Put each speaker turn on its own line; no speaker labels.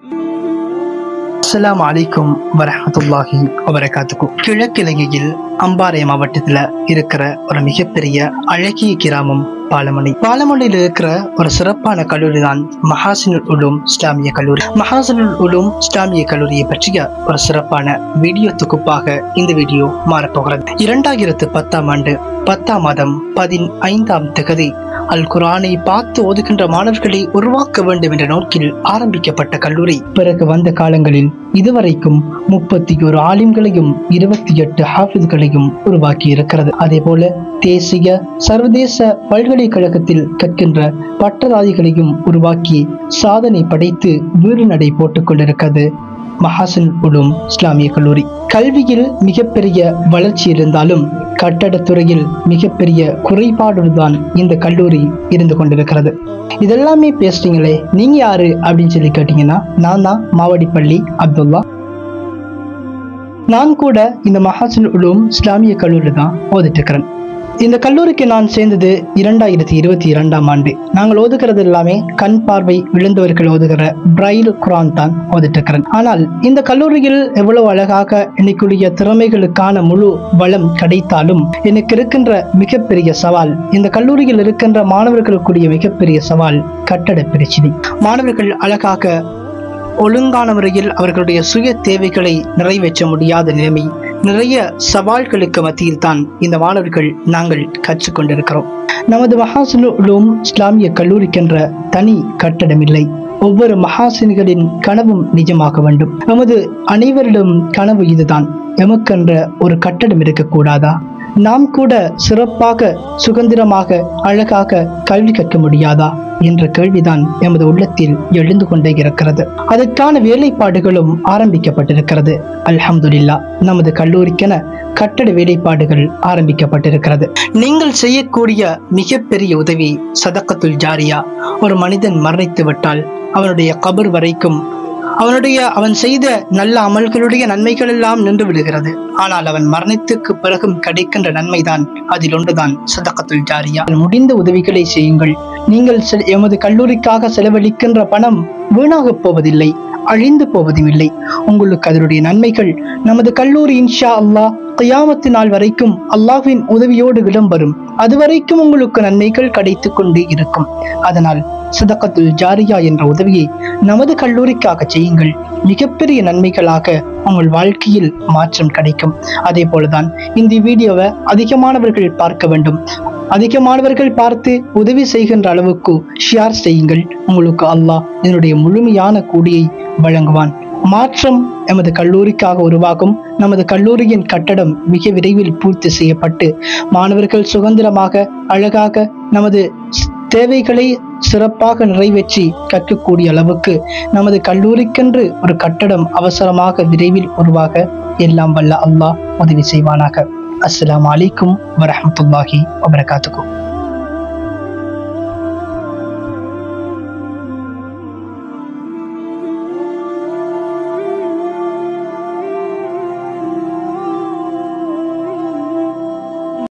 அஸ்ஸலாமு அலைக்கும் வரஹமத்துல்லாஹி வபரகாத்துக்கு கிழக்கிழங்கையில் அம்பாறை மாவட்டத்துல இருக்கிற ஒரு மிகப்பெரிய அழகிய கிராமம் பாலமணி பாலமணியில் இருக்கிற ஒரு சிறப்பான கல்லூரி தான் மஹாசினுல் உலூம் இஸ்லாமிய கல்லூரி மஹாசினுல் உலூம் இஸ்லாமிய கல்லூரியை பற்றிய ஒரு சிறப்பான வீடியோ தொகுப்பாக இந்த வீடியோ மாறப்போகிறது இரண்டாயிரத்து பத்தாம் ஆண்டு பத்தாம் மாதம் பதினைந்தாம் திகதி அல் குரானை பார்த்து ஓதுகின்ற மாணவர்களை உருவாக்க வேண்டும் என்ற நோக்கில் ஆரம்பிக்கப்பட்ட கல்லூரி பிறகு வந்த காலங்களில் இதுவரைக்கும் முப்பத்தி ஒரு ஆலிம்களையும் இருபத்தி எட்டு ஹாஃபிஸ்களையும் உருவாக்கி இருக்கிறது அதே போல தேசிய சர்வதேச பல்கலைக்கழகத்தில் கற்கின்ற பட்டதாரிகளையும் உருவாக்கி சாதனை படைத்து வீறு நடை போட்டுக் கொண்டிருக்கிறது மஹாசன் உலும் இஸ்லாமிய கல்லூரி கல்வியில் மிகப்பெரிய வளர்ச்சி இருந்தாலும் கட்டடத்துறையில் மிகப்பெரிய குறைபாடுதான் இந்த கல்லூரி இருந்து கொண்டிருக்கிறது இதெல்லாமே பேசுறீங்களே நீங்க யாரு அப்படின்னு சொல்லி கேட்டீங்கன்னா நான் தான் மாவடிப்பள்ளி அப்துல்லா நான் கூட இந்த மஹாசன் உலூம் இஸ்லாமிய கல்லூரி தான் ஓதிட்டு இருக்கிறேன் இந்த கல்லூரிக்கு நான் சேர்ந்தது இரண்டாயிரத்தி இருபத்தி இரண்டாம் ஆண்டு நாங்கள் ஓதுகிறது எல்லாமே கண் பார்வை விழுந்தவர்கள் ஓதுகிற பிரைல் குரான் தான் ஓதிட்டு இருக்கிறேன் ஆனால் இந்த கல்லூரியில் எவ்வளவு அழகாக எனக்குரிய திறமைகளுக்கான முழு வளம் கிடைத்தாலும் எனக்கு இருக்கின்ற மிகப்பெரிய சவால் இந்த கல்லூரியில் இருக்கின்ற மாணவர்களுக்குரிய மிகப்பெரிய சவால் கட்டட பிரச்சினை மாணவர்கள் அழகாக ஒழுங்கான முறையில் அவர்களுடைய சுய தேவைகளை நிறைவேற்ற முடியாத நிலைமை நிறைய சவால்களுக்கு மத்தியில் தான் இந்த மாணவர்கள் நாங்கள் கற்றுக்கொண்டிருக்கிறோம் நமது மஹாசினு உலூம் இஸ்லாமிய கல்லூரிக்கென்ற தனி கட்டடம் இல்லை ஒவ்வொரு மகாசின்களின் கனவும் நிஜமாக வேண்டும் நமது அனைவரிடம் கனவு இதுதான் எமக்கென்ற ஒரு கட்டடம் இருக்கக்கூடாதா நாம் கூட சிறப்பாக சுதந்திரமாக அழகாக கல்வி கற்க முடியாதா என்ற கேள்விதான் எமது உள்ளத்தில் எழுந்து கொண்டே இருக்கிறது அதற்கான வேலைப்பாடுகளும் ஆரம்பிக்கப்பட்டிருக்கிறது அல்ஹம்துலில்லா நமது கல்லூரிக்கென கட்டட வேலைப்பாடுகள் ஆரம்பிக்கப்பட்டிருக்கிறது நீங்கள் செய்யக்கூடிய மிகப்பெரிய உதவி சதக்கத்துல் ஜாரியா ஒரு மனிதன் மரணித்து விட்டால் அவனுடைய கபர் வரைக்கும் அவனுடைய அவன் செய்த நல்ல அமல்களுடைய நன்மைகள் எல்லாம் நின்று விடுகிறது ஆனால் அவன் மரணத்துக்கு பிறகும் கிடைக்கின்ற நன்மைதான் அதில் ஒன்றுதான் சதக்கத்துல் ஜாரியா முடிந்த உதவிகளை செய்யுங்கள் நீங்கள் செ- எமது கல்லூரிக்காக செலவழிக்கின்ற பணம் வீணாகப் போவதில்லை அழிந்து போவதும் இல்லை உங்களுக்கு அதனுடைய நன்மைகள் நமது கல்லூரி இன்ஷா அல்லாஹ் கியாமத்து நாள் வரைக்கும் அல்லாஹ்வின் உதவியோடு இடம்பெறும் அதுவரைக்கும் உங்களுக்கு நன்மைகள் கிடைத்துக் கொண்டு இருக்கும் அதனால் சதக்கத்துல் ஜாரியா என்ற உதவியை நமது கல்லூரிக்காக செய்யுங்கள் மிகப்பெரிய நன்மைகளாக உங்கள் வாழ்க்கையில் மாற்றம் கிடைக்கும் அதே போலதான் இந்த வீடியோவை அதிகமானவர்கள் பார்க்க வேண்டும் அதிகமானவர்கள் பார்த்து உதவி செய்கின்ற அளவுக்கு ஷேர் செய்யுங்கள் உங்களுக்கு அல்லாஹ் இதனுடைய முழுமையான கூலியை வழங்குவான் மாற்றம் எமது கல்லூரிக்காக உருவாகும் நமது கல்லூரியின் கட்டடம் மிக விரைவில் பூர்த்தி செய்யப்பட்டு மாணவர்கள் சுதந்திரமாக அழகாக நமது ஸ்- தேவைகளை சிறப்பாக நிறைவேற்றி கற்கக்கூடிய அளவுக்கு நமது கல்லூரிக்கென்று ஒரு கட்டடம் அவசரமாக விரைவில் உருவாக எல்லாம் வல்ல அல்லாஹ் உதவி செய்வானாக அஸ்ஸலாமு அலைக்கும் வரஹ்மத்துல்லாஹி வபரகாத்துக்கும்